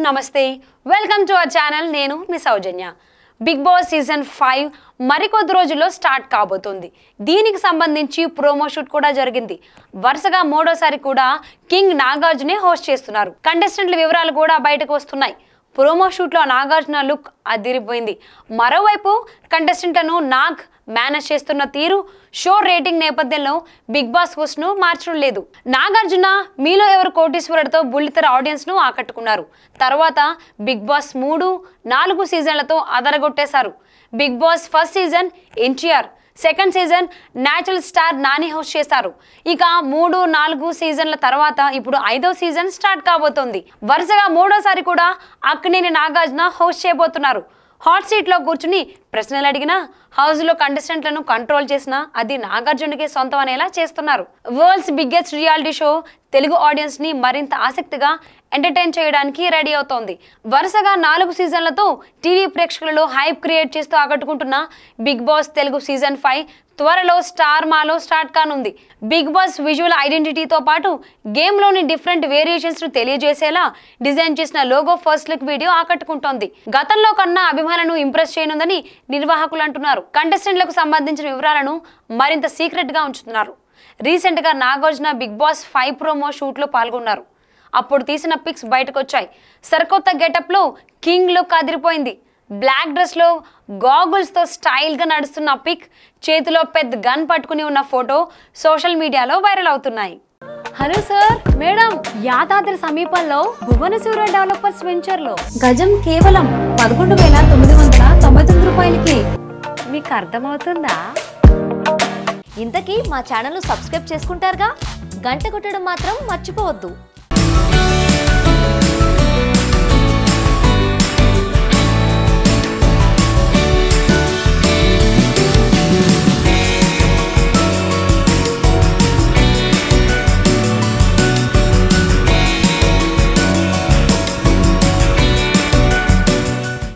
నమస్తే welcome to our channel నేను మీ Soujanya Bigg Boss season five మరికొద్ది రోజుల్లో స్టార్ట్ కాబోతుంది దీనికి సంబంధించి ప్రోమో షూట్ కూడా జరిగింది వరుసగా మూడోసారి కూడా కింగ్ నాగార్జునే హోస్ట్ చేస్తున్నారు కంటెస్టెంట్ల వివరాలు కూడా బయటకు వస్తున్నాయి ప్రోమో షూట్లో నాగార్జున లుక్ అదిరిపోయింది మరోవైపు కంటెస్టెంట్లను నాగ్ మేనేజ్ చేస్తున్న తీరు షో రేటింగ్ నేపథ్యంలో బిగ్ బాస్ హోస్ట్ ను మార్చడం లేదు నాగార్జున మీలో ఎవరు కోటీశ్వరుడితో బుల్లితెర ఆడియన్స్ ను ఆకట్టుకున్నారు తర్వాత బిగ్ బాస్ మూడు నాలుగు సీజన్లతో అదరగొట్టేశారు Bigg Boss first season NTR second season natural star Nani host చేశారు ఇక మూడు నాలుగు సీజన్ల తర్వాత ఇప్పుడు ఐదో సీజన్ స్టార్ట్ కాబోతోంది వరుసగా మూడోసారి కూడా అక్కినేని నాగార్జున హోస్ట్ చేయబోతున్నారు హాట్ సీట్లో కూర్చుని ప్రశ్నలు అడిగినా హౌస్లో కంటెస్టెంట్లను కంట్రోల్ చేసినా అది నాగార్జునకే సొంతం అనేలా చేస్తున్నారు world's biggest reality show Telugu audience ని మరింత ఆసక్తిగా ఎంటర్టైన్ చేయడానికి రెడీ అవుతోంది వరుసగా నాలుగు సీజన్లతో టీవీ ప్రేక్షకులలో హైప్ క్రియేట్ చేస్తూ ఆకట్టుకుంటున్న Bigg Boss Telugu season five త్వరలో స్టార్ మాలో స్టార్ట్ కానుంది బిగ్ బాస్ విజువల్ ఐడెంటిటీతో పాటు గేమ్లోని డిఫరెంట్ వేరియేషన్స్ ను తెలియజేసేలా డిజైన్ చేసిన లోగో ఫస్ట్ లుక్ వీడియో ఆకట్టుకుంటోంది గతంలో కన్నా అభిమానులను ఇంప్రెస్ చేయనుందని నిర్వాహకులు అంటున్నారు కంటెస్టెంట్లకు సంబంధించిన వివరాలను మరింత సీక్రెట్ గా ఉంచుతున్నారు రీసెంట్ గా Nagarjuna Bigg Boss five promo shoot లో పాల్గొన్నారు అప్పుడు తీసిన పిక్స్ బయటకు వచ్చాయి సరికొత్త గెటప్ లో కింగ్ లుక్ అదిరిపోయింది బ్లాక్ డ్రెస్ లో గాగుల్స్ తో స్టైల్ గా నడుస్తున్న పిక్ చేతిలో పెద్ద గన్ పట్టుకుని ఉన్న ఫోటో సోషల్ మీడియాలో వైరల్ అవుతున్నాయి హలో సార్ మేడం యాదాద్రి సమీపంలో భువనసూర డెవలపర్స్ వెంచర్ లో గజం కేవలం పదకొండు వేల తొమ్మిది వందల తొంభై తొమ్మిది రూపాయలకి మీకు అర్థమవుతుందా ఇంతకీ మా ఛానల్ను సబ్స్క్రైబ్ చేసుకుంటారుగా గంట కొట్టడం మాత్రం మర్చిపోవద్దు